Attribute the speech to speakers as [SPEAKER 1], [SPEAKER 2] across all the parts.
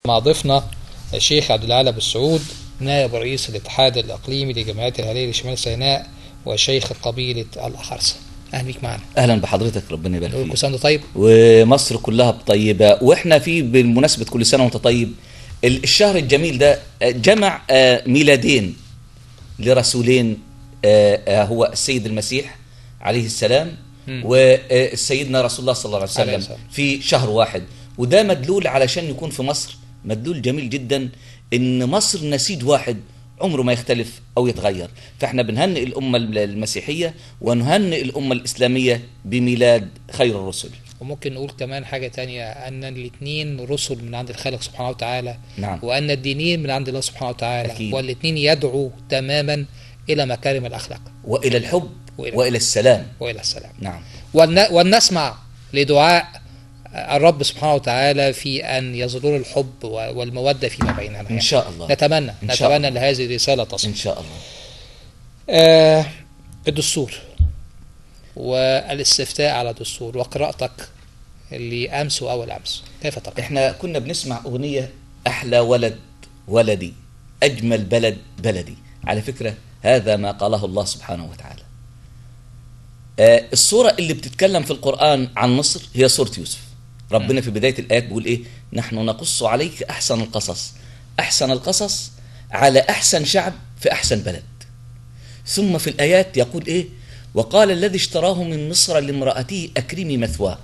[SPEAKER 1] مع ضيفنا الشيخ عبد العال ابو السعود نائب رئيس الاتحاد الاقليمي لجمعيات الاهليه لشمال سيناء وشيخ قبيله الاحرسه اهلا بيك معنا
[SPEAKER 2] اهلا بحضرتك ربنا يبارك
[SPEAKER 1] كل
[SPEAKER 2] فيك
[SPEAKER 1] سنه وأنت طيب
[SPEAKER 2] ومصر كلها طيبه واحنا في بالمناسبه كل سنه وانت طيب ال- الشهر الجميل ده آه، جمع آه، ميلادين لرسولين آه، آه، هو السيد المسيح عليه السلام
[SPEAKER 1] مم.
[SPEAKER 2] وسيدنا رسول الله صلى الله عليه
[SPEAKER 1] عليه
[SPEAKER 2] وسلم
[SPEAKER 1] السلام.
[SPEAKER 2] في شهر واحد وده مدلول علشان يكون في مصر مدلول جميل جدا ان مصر نسيج واحد عمره ما يختلف او يتغير فاحنا بنهنئ الامه المسيحيه ونهنئ الامه الاسلاميه بميلاد خير الرسل
[SPEAKER 1] وممكن نقول كمان حاجه تانية ان الاثنين رسل من عند الخالق سبحانه وتعالى
[SPEAKER 2] نعم
[SPEAKER 1] وان الدينين من عند الله سبحانه وتعالى
[SPEAKER 2] أكيد.
[SPEAKER 1] والاثنين يدعو تماما الى مكارم الاخلاق
[SPEAKER 2] والى الحب
[SPEAKER 1] وإلى-
[SPEAKER 2] والى السلام
[SPEAKER 1] والى السلام
[SPEAKER 2] نعم
[SPEAKER 1] ولن- ولنسمع لدعاء الرب سبحانه وتعالى في ان يظلل الحب و- والموده فيما بيننا
[SPEAKER 2] ان
[SPEAKER 1] يعني.
[SPEAKER 2] شاء الله
[SPEAKER 1] نتمنى
[SPEAKER 2] إن شاء
[SPEAKER 1] نتمنى
[SPEAKER 2] الله.
[SPEAKER 1] ان هذه الرساله تصل
[SPEAKER 2] ان شاء الله
[SPEAKER 1] آه الدستور والاستفتاء على الدستور وقراءتك لامس واول امس كيف تقرا؟
[SPEAKER 2] احنا كنا بنسمع اغنيه احلى ولد ولدي اجمل بلد بلدي على فكره هذا ما قاله الله سبحانه وتعالى آه الصوره اللي بتتكلم في القران عن مصر هي سوره يوسف ربنا في بدايه الايات بيقول ايه نحن نقص عليك احسن القصص احسن القصص على احسن شعب في احسن بلد ثم في الايات يقول ايه وقال الذي اشتراه من مصر لامراته اكرمي مثواه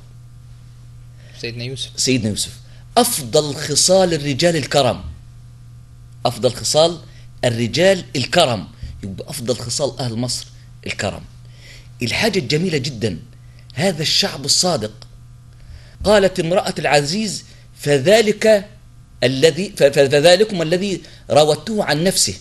[SPEAKER 1] سيدنا يوسف
[SPEAKER 2] سيدنا يوسف أفضل خصال الرجال الكرم أفضل خصال الرجال الكرم يبقى أفضل خصال أهل مصر الكرم الحاجة الجميلة جدا هذا الشعب الصادق قالت امرأة العزيز فذلك الذي ف- فذلكم الذي راودته عن نفسه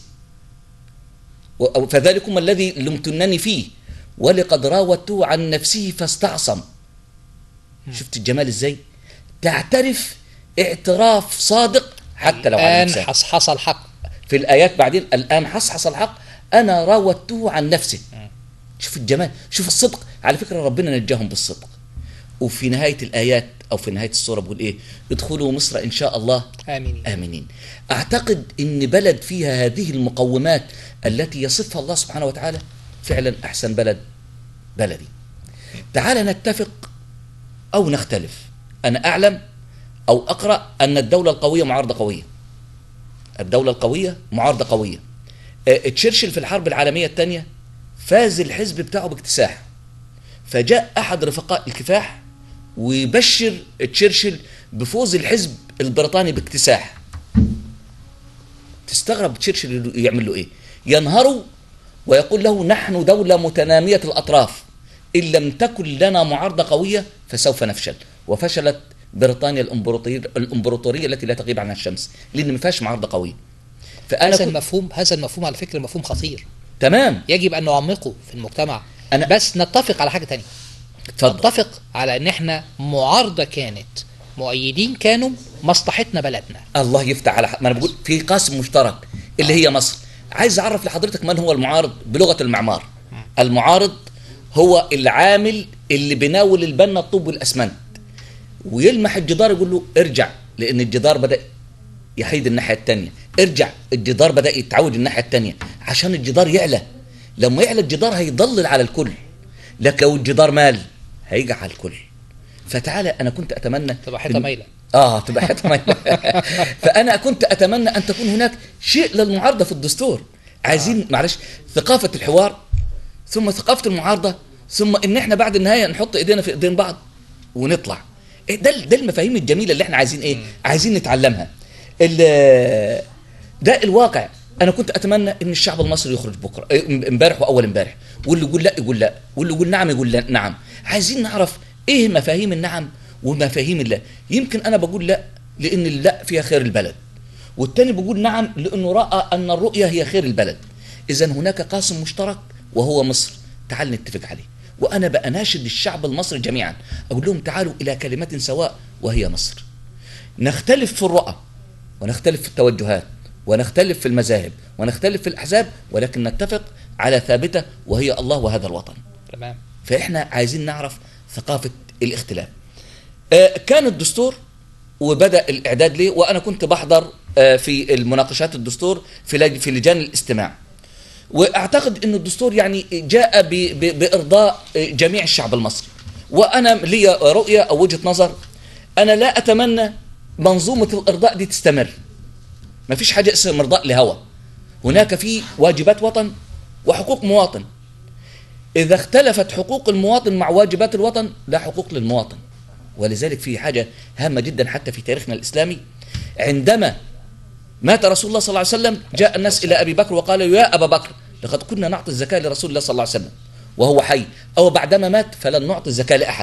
[SPEAKER 2] و- أو فذلكم الذي لمتنني فيه ولقد راودته عن نفسه فاستعصم شفت الجمال ازاي تعترف اعتراف صادق حتى لو على
[SPEAKER 1] الان
[SPEAKER 2] نفسها
[SPEAKER 1] حصحص الحق
[SPEAKER 2] في الايات بعدين الان حصحص الحق انا راودته عن نفسه شوف الجمال شوف الصدق على فكره ربنا نجاهم بالصدق وفي نهايه الايات او في نهايه السوره بيقول ايه ادخلوا مصر ان شاء الله
[SPEAKER 1] امين
[SPEAKER 2] آمنين أعتقد أن بلد فيها هذه المقومات التي يصفها الله سبحانه وتعالى فعلا أحسن بلد بلدي تعال نتفق أو نختلف أنا أعلم أو أقرأ أن الدولة القوية معارضة قوية الدولة القوية معارضة قوية آه، تشرشل في الحرب العالمية الثانية فاز الحزب بتاعه باكتساح فجاء أحد رفقاء الكفاح ويبشر تشرشل بفوز الحزب البريطاني باكتساح تستغرب تشرشل يعمل له ايه ينهره ويقول له نحن دولة متنامية الأطراف إن لم تكن لنا معارضة قوية فسوف نفشل وفشلت بريطانيا الإمبراطورية الإمبراطورية التي لا تغيب عنها الشمس لأن ما فيهاش معارضة قوية فأنا
[SPEAKER 1] هذا
[SPEAKER 2] كنت
[SPEAKER 1] المفهوم هذا المفهوم على فكره مفهوم خطير
[SPEAKER 2] تمام
[SPEAKER 1] يجب ان نعمقه في المجتمع
[SPEAKER 2] أنا-
[SPEAKER 1] بس نتفق على حاجه تانية
[SPEAKER 2] اتفضل
[SPEAKER 1] نتفق على ان احنا معارضه كانت مؤيدين كانوا مصلحتنا بلدنا
[SPEAKER 2] الله يفتح على ح- ما انا بقول في قاسم مشترك اللي هي مصر عايز اعرف لحضرتك من هو المعارض بلغه المعمار المعارض هو العامل اللي بيناول البنا الطوب والاسمنت ويلمح الجدار يقول له ارجع لان الجدار بدا يحيد الناحيه الثانيه ارجع الجدار بدا يتعود الناحيه الثانيه عشان الجدار يعلى لما يعلى الجدار هيضلل على الكل لكن لو الجدار مال هيجي على الكل فتعالى انا كنت اتمنى
[SPEAKER 1] تبقى حته
[SPEAKER 2] إن-
[SPEAKER 1] مايله
[SPEAKER 2] اه تبقى حته ميه فانا كنت اتمنى ان تكون هناك شيء للمعارضه في الدستور عايزين معلش ثقافه الحوار ثم ثقافه المعارضه ثم ان احنا بعد النهايه نحط ايدينا في ايدين بعض ونطلع إيه ده ده المفاهيم الجميله اللي احنا عايزين ايه عايزين نتعلمها ال- ده الواقع انا كنت اتمنى ان الشعب المصري يخرج بكره إيه، امبارح واول امبارح واللي يقول لا يقول لا واللي يقول نعم يقول لا نعم عايزين نعرف ايه مفاهيم النعم ومفاهيم اللا يمكن انا بقول لا لان اللا فيها خير البلد والتاني بيقول نعم لانه راى ان الرؤيه هي خير البلد اذا هناك قاسم مشترك وهو مصر تعال نتفق عليه وانا باناشد الشعب المصري جميعا اقول لهم تعالوا الى كلمه سواء وهي مصر نختلف في الرؤى ونختلف في التوجهات ونختلف في المذاهب ونختلف في الأحزاب ولكن نتفق على ثابتة وهي الله وهذا الوطن
[SPEAKER 1] تمام
[SPEAKER 2] فإحنا عايزين نعرف ثقافة الاختلاف آه، كان الدستور وبدا الاعداد ليه وانا كنت بحضر آه، في المناقشات الدستور في لج- في لجان الاستماع واعتقد ان الدستور يعني جاء ب- ب- بارضاء جميع الشعب المصري وانا لي رؤيه او وجهه نظر انا لا اتمنى منظومه الارضاء دي تستمر ما فيش حاجه اسمها مرضاء لهوى هناك في واجبات وطن وحقوق مواطن اذا اختلفت حقوق المواطن مع واجبات الوطن لا حقوق للمواطن ولذلك في حاجه هامه جدا حتى في تاريخنا الاسلامي عندما مات رسول الله صلى الله عليه وسلم جاء الناس الى ابي بكر وقالوا يا ابا بكر لقد كنا نعطي الزكاه لرسول الله صلى الله عليه وسلم وهو حي او بعدما مات فلن نعطي الزكاه لاحد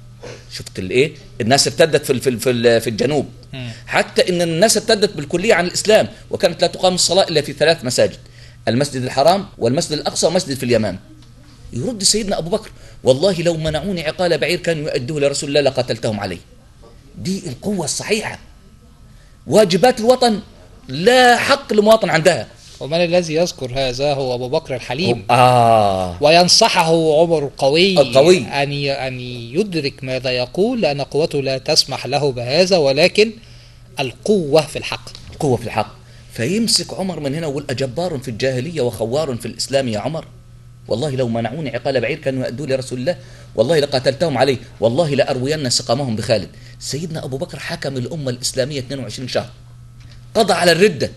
[SPEAKER 2] شفت الايه الناس ارتدت في ال- في ال- في ال- في الجنوب حتى ان الناس ارتدت بالكليه عن الاسلام وكانت لا تقام الصلاه الا في ثلاث مساجد المسجد الحرام والمسجد الاقصى ومسجد في اليمامه يرد سيدنا ابو بكر والله لو منعوني عقال بعير كانوا يؤدوه لرسول الله لقتلتهم عليه دي القوه الصحيحه واجبات الوطن لا حق لمواطن عندها
[SPEAKER 1] ومن الذي يذكر هذا هو أبو بكر الحليم
[SPEAKER 2] آه
[SPEAKER 1] وينصحه عمر القوي
[SPEAKER 2] القوي.
[SPEAKER 1] أن ي- أن يدرك ماذا يقول لأن قوته لا تسمح له بهذا ولكن القوة في الحق
[SPEAKER 2] قوة في الحق فيمسك عمر من هنا ويقول أجبار في الجاهلية وخوار في الإسلام يا عمر والله لو منعوني عقال بعير كانوا يؤدوا لرسول الله والله لقاتلتهم عليه والله لأروين سقامهم بخالد سيدنا أبو بكر حكم الأمة الإسلامية 22 شهر قضى على الردة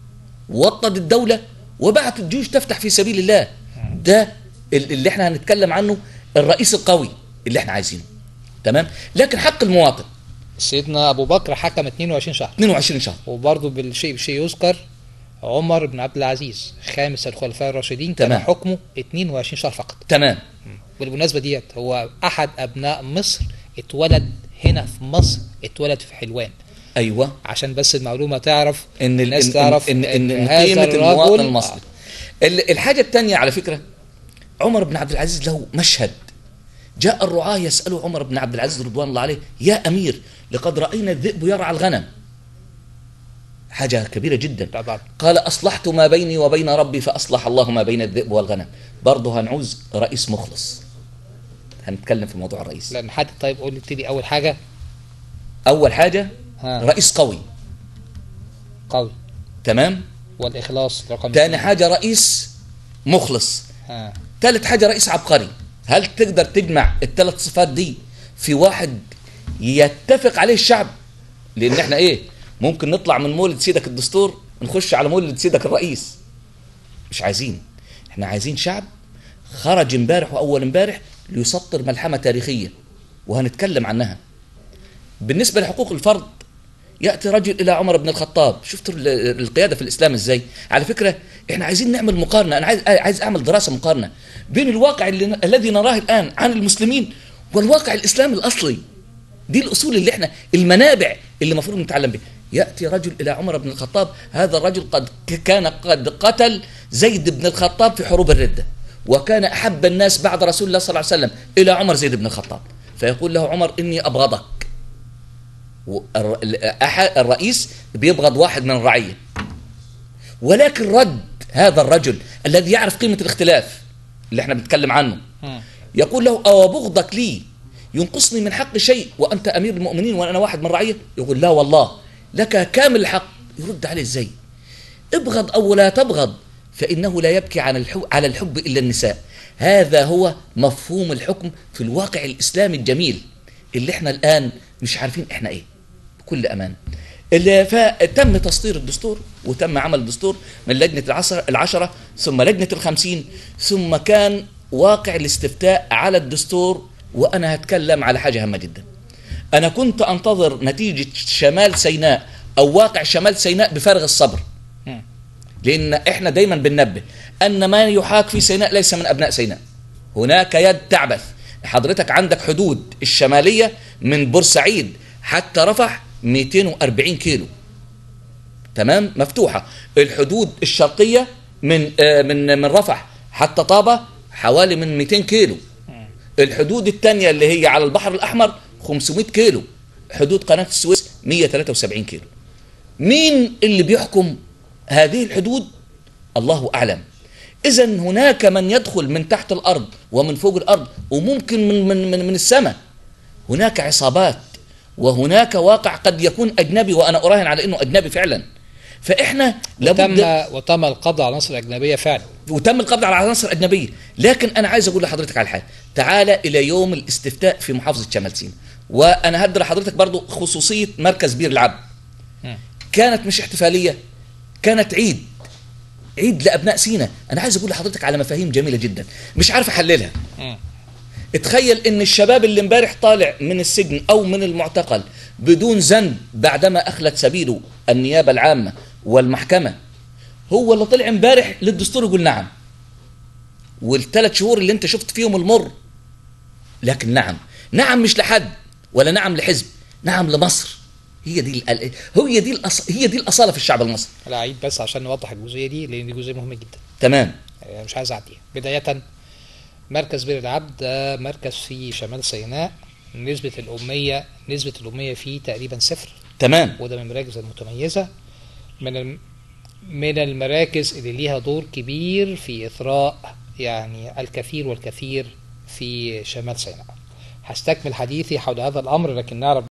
[SPEAKER 2] وطد الدولة وبعت الجيوش تفتح في سبيل الله ده ال- اللي احنا هنتكلم عنه الرئيس القوي اللي احنا عايزينه تمام لكن حق المواطن
[SPEAKER 1] سيدنا أبو بكر حكم 22 شهر
[SPEAKER 2] 22 شهر
[SPEAKER 1] وبرضه بالشيء بشيء يذكر عمر بن عبد العزيز خامس الخلفاء الراشدين كان
[SPEAKER 2] تمام.
[SPEAKER 1] حكمه 22 شهر فقط
[SPEAKER 2] تمام
[SPEAKER 1] بالمناسبة ديت هو أحد أبناء مصر اتولد هنا في مصر اتولد في حلوان
[SPEAKER 2] ايوه
[SPEAKER 1] عشان بس المعلومة تعرف
[SPEAKER 2] ان ال-
[SPEAKER 1] الناس
[SPEAKER 2] ان
[SPEAKER 1] تعرف
[SPEAKER 2] ان ان, إن
[SPEAKER 1] هذا
[SPEAKER 2] قيمه
[SPEAKER 1] الرجل-
[SPEAKER 2] المواطن المصري ال- الحاجه الثانيه على فكره عمر بن عبد العزيز له مشهد جاء الرعاة يسألوا عمر بن عبد العزيز رضوان الله عليه يا أمير لقد رأينا الذئب يرعى الغنم حاجة كبيرة جدا
[SPEAKER 1] طبعا
[SPEAKER 2] قال أصلحت ما بيني وبين ربي فأصلح الله ما بين الذئب والغنم برضه هنعوز رئيس مخلص هنتكلم في موضوع الرئيس
[SPEAKER 1] لأن حد طيب قول لي أول حاجة
[SPEAKER 2] أول حاجة
[SPEAKER 1] ها.
[SPEAKER 2] رئيس قوي
[SPEAKER 1] قوي
[SPEAKER 2] تمام
[SPEAKER 1] والإخلاص رقم
[SPEAKER 2] تاني
[SPEAKER 1] اثنين.
[SPEAKER 2] حاجة رئيس مخلص
[SPEAKER 1] ها.
[SPEAKER 2] ثالث حاجة رئيس عبقري هل تقدر تجمع الثلاث صفات دي في واحد يتفق عليه الشعب لان احنا ايه ممكن نطلع من مولد سيدك الدستور نخش على مولد سيدك الرئيس مش عايزين احنا عايزين شعب خرج امبارح واول امبارح ليسطر ملحمة تاريخية وهنتكلم عنها بالنسبة لحقوق الفرد ياتي رجل الى عمر بن الخطاب شفتوا ال- القياده في الاسلام ازاي على فكره احنا عايزين نعمل مقارنه انا عايز عايز اعمل دراسه مقارنه بين الواقع اللي الذي نراه الان عن المسلمين والواقع الاسلامي الاصلي دي الاصول اللي احنا المنابع اللي المفروض نتعلم بها ياتي رجل الى عمر بن الخطاب هذا الرجل قد ك- كان قد قتل زيد بن الخطاب في حروب الرده وكان احب الناس بعد رسول الله صلى الله عليه وسلم الى عمر زيد بن الخطاب فيقول له عمر اني ابغضك والر- ال- أح- الرئيس بيبغض واحد من الرعية ولكن رد هذا الرجل الذي يعرف قيمة الاختلاف اللي احنا بنتكلم عنه
[SPEAKER 1] مم.
[SPEAKER 2] يقول له أو بغضك لي ينقصني من حق شيء وأنت أمير المؤمنين وأنا واحد من الرعية يقول لا والله لك كامل الحق يرد عليه ازاي ابغض أو لا تبغض فإنه لا يبكي عن الحب على الحب إلا النساء هذا هو مفهوم الحكم في الواقع الإسلامي الجميل اللي احنا الآن مش عارفين احنا ايه بكل أمان اللي فتم تسطير الدستور وتم عمل الدستور من لجنة العشرة, العشرة ثم لجنة الخمسين ثم كان واقع الاستفتاء على الدستور وأنا هتكلم على حاجة هامة جدا أنا كنت أنتظر نتيجة شمال سيناء أو واقع شمال سيناء بفارغ الصبر
[SPEAKER 1] مم.
[SPEAKER 2] لأن إحنا دايما بننبه أن ما يحاك في سيناء ليس من أبناء سيناء هناك يد تعبث حضرتك عندك حدود الشمالية من بورسعيد حتى رفح 240 كيلو تمام مفتوحة الحدود الشرقية من آه من من رفح حتى طابة حوالي من 200 كيلو الحدود الثانية اللي هي على البحر الأحمر 500 كيلو حدود قناة السويس 173 كيلو مين اللي بيحكم هذه الحدود الله أعلم إذا هناك من يدخل من تحت الأرض ومن فوق الأرض وممكن من من من, من السماء هناك عصابات وهناك واقع قد يكون اجنبي وانا اراهن على انه اجنبي فعلا فاحنا لابد
[SPEAKER 1] وتم وتم القبض على عناصر اجنبيه فعلا
[SPEAKER 2] وتم القبض على عناصر اجنبيه لكن انا عايز اقول لحضرتك على حاجه تعالى الى يوم الاستفتاء في محافظه شمال سيناء وانا هدي لحضرتك برضو خصوصيه مركز بير العبد
[SPEAKER 1] مم.
[SPEAKER 2] كانت مش احتفاليه كانت عيد عيد لابناء سينا انا عايز اقول لحضرتك على مفاهيم جميله جدا مش عارف احللها
[SPEAKER 1] مم.
[SPEAKER 2] اتخيل ان الشباب اللي امبارح طالع من السجن او من المعتقل بدون ذنب بعدما اخلت سبيله النيابه العامه والمحكمه هو اللي طلع امبارح للدستور يقول نعم والثلاث شهور اللي انت شفت فيهم المر لكن نعم نعم مش لحد ولا نعم لحزب نعم لمصر هي دي ال- هي دي الأص... هي دي الاصاله في الشعب المصري
[SPEAKER 1] لا اعيد بس عشان نوضح الجزئيه دي لان دي جزئيه مهمه جدا
[SPEAKER 2] تمام
[SPEAKER 1] يعني مش عايز اعديها بدايه مركز بير العبد ده مركز في شمال سيناء نسبة الأمية نسبة الأمية فيه تقريبا صفر
[SPEAKER 2] تمام
[SPEAKER 1] وده من المراكز المتميزة من الم... من المراكز اللي ليها دور كبير في إثراء يعني الكثير والكثير في شمال سيناء هستكمل حديثي حول هذا الأمر لكن نعرف